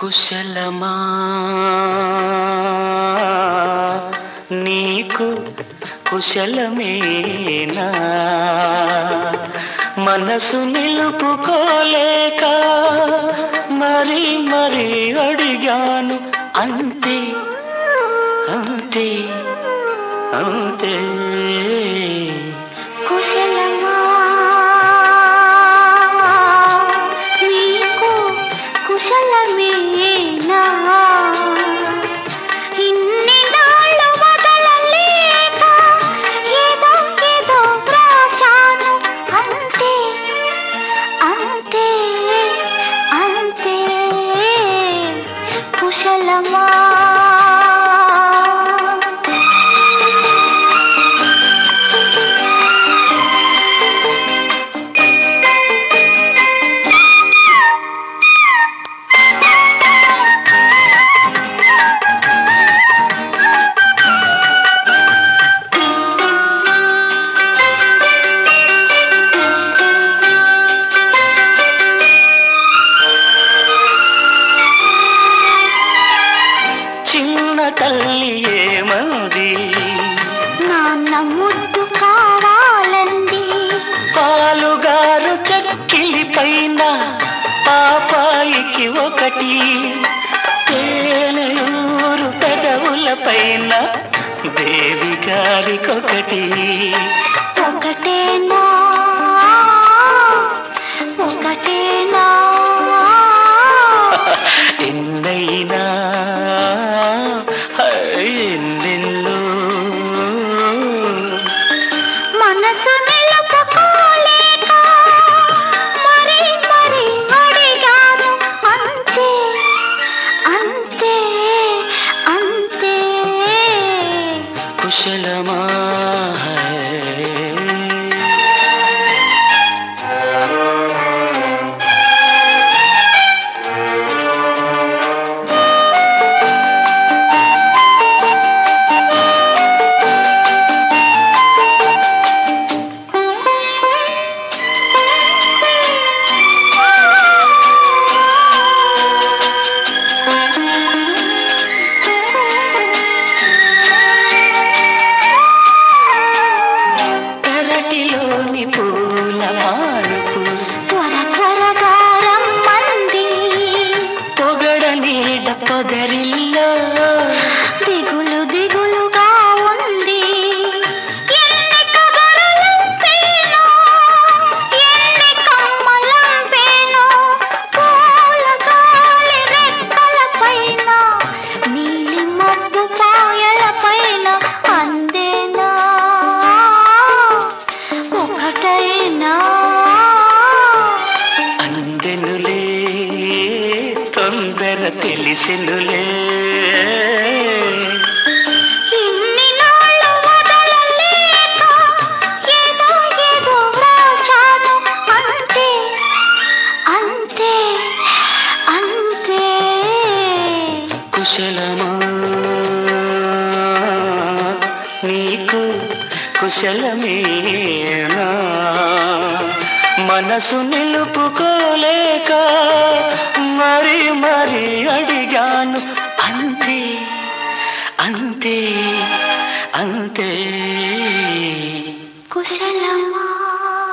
కుశలమా నీకు కుశలమేనా మనసు నిలుపుకోలేక మరి మరి అడిగాను అంతే అంతే అంతే కుశలమా నీకు కుశలమేనా ఇన్ని నాళ్ళు వదలలేక ఏదో ఏదో వ్రాశాను అంతే అంతే అంతే కుశలమా చిన్న తల్లి ఏమంది నాన్న ముద్దు కావాలంది పాలుగారు చక్కిలి పైన పాపాయికి ఒకటి తేనెయూరు పెదవుల పైన దేవి గారికొకటి ఒకటేనా ఒకటేనా ఎన్నైనా ఎన్నెన్నో మనసు నిలుపుకోలేక మరి మరి అడిగాను అంతే అంతే అంతే కుశలమా పెరటిలోని పూల మానుపు త్వర త్వరగా రమ్మంది పొగడ నీడ పొదరిల్లో దిగులు దిగులుగా ఉంది ఎన్ని కబురులంపేనో, ఎన్ని కమ్మలంపేనో, పూల గాలి రెక్కలపైన, నీలి మబ్బు పాయలపైన అందేనా ఒకటైనా అందెనులే తొందర తెలిసెనులే ఇన్ని నాళ్ళు వదలలేక ఏదో ఏదో వ్రాశాను అంతే అంతే అంతే కుశలమా నీకు కుశలమేనా మనసు నిలుపుకోలేక మరి మరి అడిగాను అంతే అంతే అంతే కుశలమా